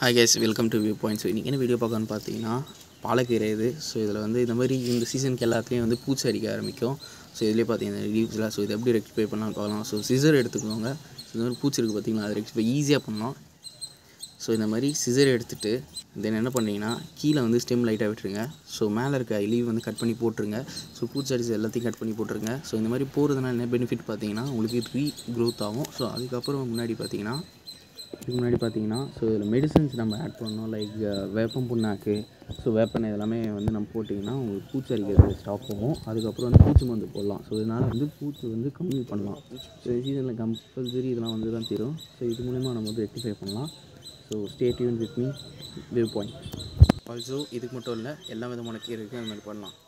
hi guys welcome to view points இன்றைக்கி என்ன video பார்க்கணும்னு பார்த்தீங்கன்னா பாலக்கீரை இது ஸோ இதில் வந்து இந்த மாதிரி இந்த சீசனுக்கு எல்லாத்துலேயும் வந்து பூச்சி அடிக்க ஆரம்பிக்கும் ஸோ இதுலேயே பார்த்தீங்கன்னா லீவ்ஸில் ஸோ இதை எப்படி ரெக்டிஃபை பண்ணலாம் பார்க்கலாம் ஸோ சிசர் எடுத்துக்கோங்க ஸோ இந்த மாதிரி பூச்சி இருக்குது பார்த்தீங்களா அதை ரெக்டிஃபை ஈஸியாக பண்ணலாம் ஸோ இந்த மாதிரி சிசர் எடுத்துகிட்டு தென் என்ன பண்ணீங்கன்னா கீழே வந்து ஸ்டெம் லைட்டாக விட்டுருங்க ஸோ மேலே இருக்க லீவ் வந்து கட் பண்ணி போட்டுருங்க ஸோ பூச்சடிச்சு எல்லாத்தையும் கட் பண்ணி போட்டுருங்க ஸோ இந்த மாதிரி போகிறதுனால என்ன பெனிஃபிட் பார்த்தீங்கன்னா உங்களுக்கு ரீ க்ரோத் ஆகும் ஸோ அதுக்கப்புறம் முன்னாடி பார்த்தீங்கன்னா இதுக்கு முன்னாடி பார்த்தீங்கன்னா ஸோ இதில் மெடிசன்ஸ் நம்ம ஆட் பண்ணோம் லைக் வேப்பம் புண்ணாக்கு ஸோ வேப்பனை இதெல்லாமே வந்து நம்ம போட்டிங்கன்னா உங்களுக்கு பூச்சி அரிக்கிறது ஸ்டாப் ஆகும் அதுக்கப்புறம் வந்து பூச்சி மருந்து போடலாம் ஸோ இதனால் வந்து பூச்சி வந்து கம்மி பண்ணலாம் ஸோ சீசனில் கம்பல்சரி இதெல்லாம் வந்து தான் தரும் ஸோ இது மூலிமா நம்ம வந்து ரெக்டிஃபை பண்ணலாம் so stay tuned with me view point also இதுக்கு மட்டும் இல்லை எல்லா விதமான கீரை இருக்குது அந்த மாதிரி பண்ணலாம்